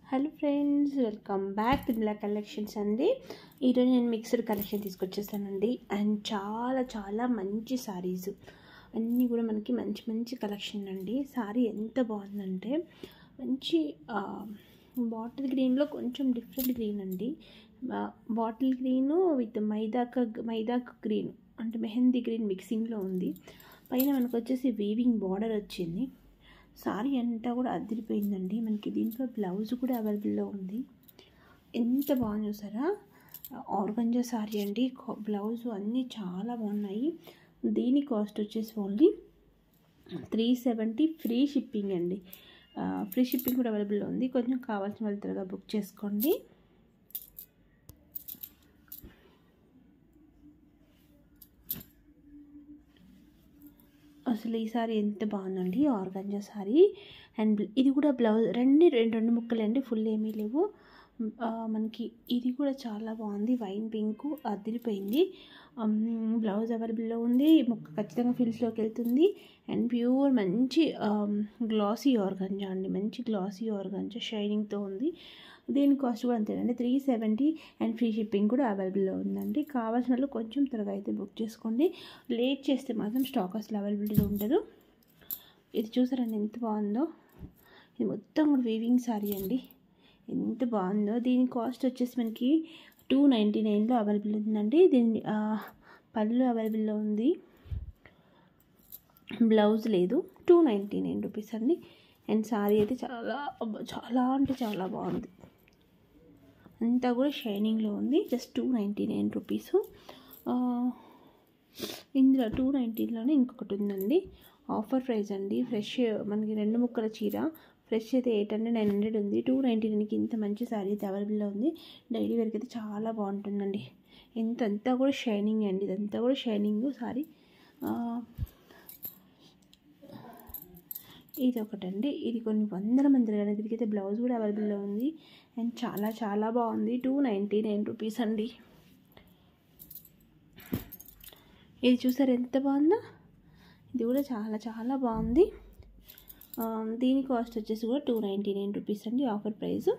hello friends welcome back పిల్ల collections అండి ఈరోజు నేను మిక్స్డ్ కలెక్షన్ తీసుకొచ్చేసానండి అండ్ చాలా చాలా మంచి సారీస్ అన్నీ కూడా మనకి మంచి మంచి కలెక్షన్ అండి సారీ ఎంత బాగుందంటే మంచి బాటిల్ గ్రీన్లో కొంచెం డిఫరెంట్ గ్రీన్ అండి బాటిల్ గ్రీను విత్ మైదాక మైదాక్ గ్రీన్ అంటే మెహందీ గ్రీన్ మిక్సింగ్లో ఉంది పైన మనకు వచ్చేసి వీవింగ్ బార్డర్ వచ్చింది సారీ అంతా కూడా అదిరిపోయిందండి మనకి దీంట్లో బ్లౌజ్ కూడా అవైలబుల్లో ఉంది ఎంత బాగుంది చూసారా ఆర్గంజా సారీ అండి బ్లౌజ్ అన్నీ చాలా బాగున్నాయి దీని కాస్ట్ వచ్చేసి only three seventy free shipping అండి ఫ్రీ షిప్పింగ్ కూడా అవైలబుల్లో ఉంది కొంచెం కావాల్సిన వాళ్ళు త్వరగా బుక్ చేసుకోండి అసలు ఈ సారీ ఎంత బాగుందండి ఆర్గంజా సారీ అండ్ ఇది కూడా బ్లౌజ్ రెండు రెండు రెండు ముక్కలు అండి ఫుల్ ఏమీ లేవు మనకి ఇది కూడా చాలా బాగుంది వైన్ పింక్ అదిరిపోయింది బ్లౌజ్ అవైలబుల్లో ఉంది ముక్క ఖచ్చితంగా ఫిల్స్లోకి వెళ్తుంది అండ్ ప్యూర్ మంచి గ్లాసీ ఆర్గంజా అండి మంచి గ్లాసీ ఆర్గంజా షైనింగ్తో ఉంది దీని కాస్ట్ కూడా అంతేనండి three seventy and free shipping కూడా అవైలబుల్లో ఉందండి కావాల్సిన వాళ్ళు కొంచెం త్వరగా అయితే బుక్ చేసుకోండి లేట్ చేస్తే మాత్రం స్టాక్ అసలు అవైలబిలిటీ ఉండదు ఇది చూసారండి ఎంత బాగుందో ఇది మొత్తం కూడా వీవింగ్ సారీ అండి ఎంత బాగుందో దీని కాస్ట్ వచ్చేసి మనకి టూ నైంటీ నైన్లో అవైలబుల్ ఉందండి దీని పళ్ళు అవైలబుల్లో ఉంది బ్లౌజ్ లేదు టూ నైంటీ నైన్ రూపీస్ అండి అండ్ సారీ అయితే చాలా చాలా అంటే చాలా బాగుంది అంతా కూడా షైనింగ్లో ఉంది just two ninety nine rupees ఇందులో టూ నైంటీలోనే ఇంకొకటి ఉందండి ఆఫర్ ప్రైస్ అండి ఫ్రెష్ మనకి రెండు ముక్కల చీర ఫ్రెష్ అయితే ఎయిట్ హండ్రెడ్ నైన్ హండ్రెడ్ ఉంది టూ నైంటీ నైన్కి ఇంత మంచి శారీ అయితే అవైలబుల్లో ఉంది డైలీ వేర్కి అయితే చాలా బాగుంటుందండి ఎంత అంతా కూడా షైనింగ్ అండి ఇదంతా కూడా షైనింగ్ సారీ ఇది ఒకటండి ఇది కొన్ని వందల మంది కానీ దీనికైతే బ్లౌజ్ కూడా అవైలబుల్లో ఉంది అండ్ చాలా చాలా బాగుంది టూ నైంటీ నైన్ రూపీస్ అండి ఇది చూసారు ఎంత బాగుందో ఇది కూడా చాలా చాలా బాగుంది దీని కాస్ట్ వచ్చేసి కూడా టూ నైంటీ నైన్ రూపీస్ అండి ఆఫర్ ప్రైస్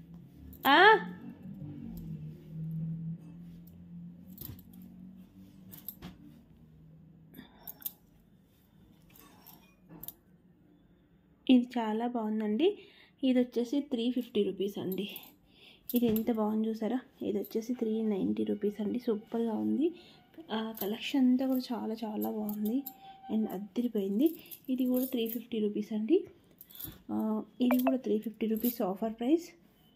ఇది చాలా బాగుందండి ఇది వచ్చేసి త్రీ ఫిఫ్టీ రూపీస్ అండి ఇది ఎంత బాగుంది చూసారా ఇది వచ్చేసి త్రీ నైంటీ రూపీస్ అండి సూపర్గా ఉంది కలెక్షన్ అంతా కూడా చాలా చాలా బాగుంది అండ్ అద్దరిపోయింది ఇది కూడా త్రీ ఫిఫ్టీ రూపీస్ అండి ఇది కూడా three fifty rupees offer price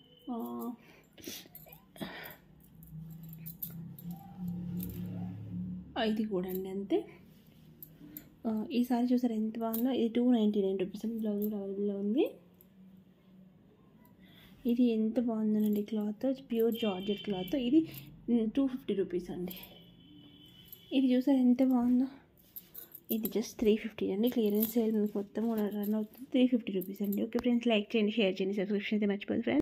ఇది కూడా అండి అంతే ఈసారి చూసారు ఎంత బాగుందో ఇది టూ నైంటీ నైన్ రూపీస్ అండి బ్లౌజ్ కూడా అవైలబుల్లో ఉంది ఇది ఎంత బాగుందనండి క్లాత్ ప్యూర్ జార్జెట్ క్లాత్ ఇది టూ ఫిఫ్టీ రూపీస్ అండి ఇది చూసారు ఎంత బాగుందో ఇది జస్ట్ త్రీ ఫిఫ్టీ అండి క్లియరెన్స్ సేల్ మీకు మొత్తం రన్ అవుతుంది త్రీ ఫిఫ్టీ రూపీస్ అండి ఓకే ఫ్రెండ్స్ లైక్ చేయండి షేర్ చేయండి సబ్స్క్రిప్షన్ అయితే మర్చిపోదు ఫ్రెండ్స్